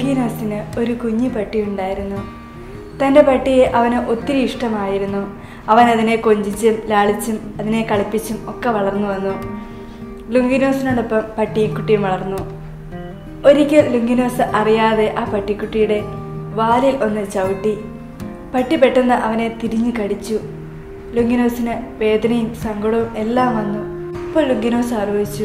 ലുങ്കീനോസിന് ഒരു കുഞ്ഞു പട്ടി ഉണ്ടായിരുന്നു തൻ്റെ പട്ടിയെ അവന് ഒത്തിരി ഇഷ്ടമായിരുന്നു അവൻ അതിനെ കൊഞ്ചിച്ചും ലാളിച്ചും അതിനെ കളിപ്പിച്ചും ഒക്കെ വളർന്നു വന്നു ലുങ്കിനോസിനോടൊപ്പം പട്ടിക്കുട്ടിയും വളർന്നു ഒരിക്കൽ ലുങ്കിനോസ് അറിയാതെ ആ പട്ടിക്കുട്ടിയുടെ വാലിൽ ഒന്ന് ചവിട്ടി പട്ടി പെട്ടെന്ന് അവനെ തിരിഞ്ഞു കടിച്ചു ലുങ്കിനോസിന് വേദനയും സങ്കടവും എല്ലാം വന്നു അപ്പോൾ ലുങ്കിനോസ് ആലോചിച്ചു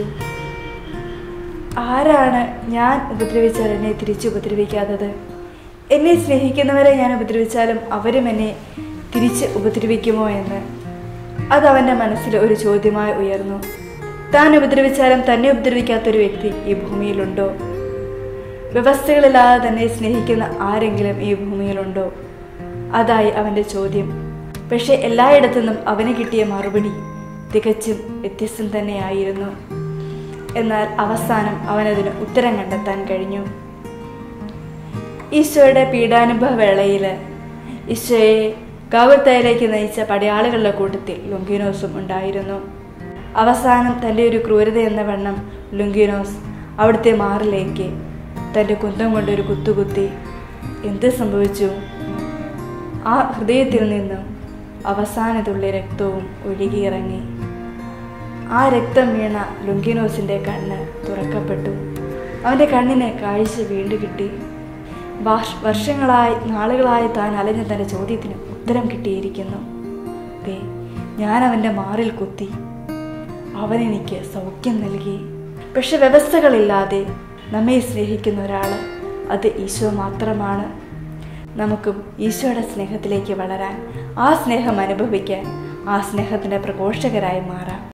ആരാണ് ഞാൻ ഉപദ്രവിച്ചാൽ എന്നെ തിരിച്ചു ഉപദ്രവിക്കാത്തത് എന്നെ സ്നേഹിക്കുന്നവരെ ഞാൻ ഉപദ്രവിച്ചാലും അവരും എന്നെ തിരിച്ച് ഉപദ്രവിക്കുമോ എന്ന് അത് അവൻ്റെ മനസ്സിൽ ഒരു ചോദ്യമായി ഉയർന്നു താൻ ഉപദ്രവിച്ചാലും തന്നെ ഉപദ്രവിക്കാത്തൊരു വ്യക്തി ഈ ഭൂമിയിലുണ്ടോ വ്യവസ്ഥകളില്ലാതെ തന്നെ സ്നേഹിക്കുന്ന ആരെങ്കിലും ഈ ഭൂമിയിലുണ്ടോ അതായി അവൻ്റെ ചോദ്യം പക്ഷെ എല്ലായിടത്തു നിന്നും അവന് കിട്ടിയ മറുപടി തികച്ചും വ്യത്യസ്തം തന്നെയായിരുന്നു എന്നാൽ അവസാനം അവനതിന് ഉത്തരം കണ്ടെത്താൻ കഴിഞ്ഞു ഈശോയുടെ പീഡാനുഭവ വേളയിൽ ഈശോയെ കാവത്തയിലേക്ക് നയിച്ച പടയാളികളുടെ കൂട്ടത്തിൽ ലുങ്കിനോസും ഉണ്ടായിരുന്നു അവസാനം തൻ്റെ ഒരു ക്രൂരത എന്ന വണ്ണം ലുങ്കിനോസ് അവിടുത്തെ മാറിലേക്ക് തൻ്റെ കുന്തം കൊണ്ടൊരു കുത്തുകുത്തി എന്ത് സംഭവിച്ചു ആ ഹൃദയത്തിൽ നിന്നും അവസാനത്തുള്ളി രക്തവും ഒഴുകിയിറങ്ങി ആ രക്തം വീണ ലുങ്കിനോസിന്റെ കണ്ണ് തുറക്കപ്പെട്ടു അവന്റെ കണ്ണിന് കാഴ്ച വീണ്ടു കിട്ടി വാഷ്- വർഷങ്ങളായി നാളുകളായി താൻ അലഞ്ഞ തന്റെ ചോദ്യത്തിന് ഉത്തരം കിട്ടിയിരിക്കുന്നു ദേ ഞാൻ അവന്റെ മാറിൽ കുത്തി അവൻ എനിക്ക് സൗഖ്യം നൽകി പക്ഷെ വ്യവസ്ഥകളില്ലാതെ നമ്മെ സ്നേഹിക്കുന്ന ഒരാൾ അത് ഈശോ മാത്രമാണ് നമുക്കും ഈശോയുടെ സ്നേഹത്തിലേക്ക് വളരാൻ ആ സ്നേഹം അനുഭവിക്കാൻ ആ സ്നേഹത്തിൻ്റെ പ്രഘോഷകരായി മാറാം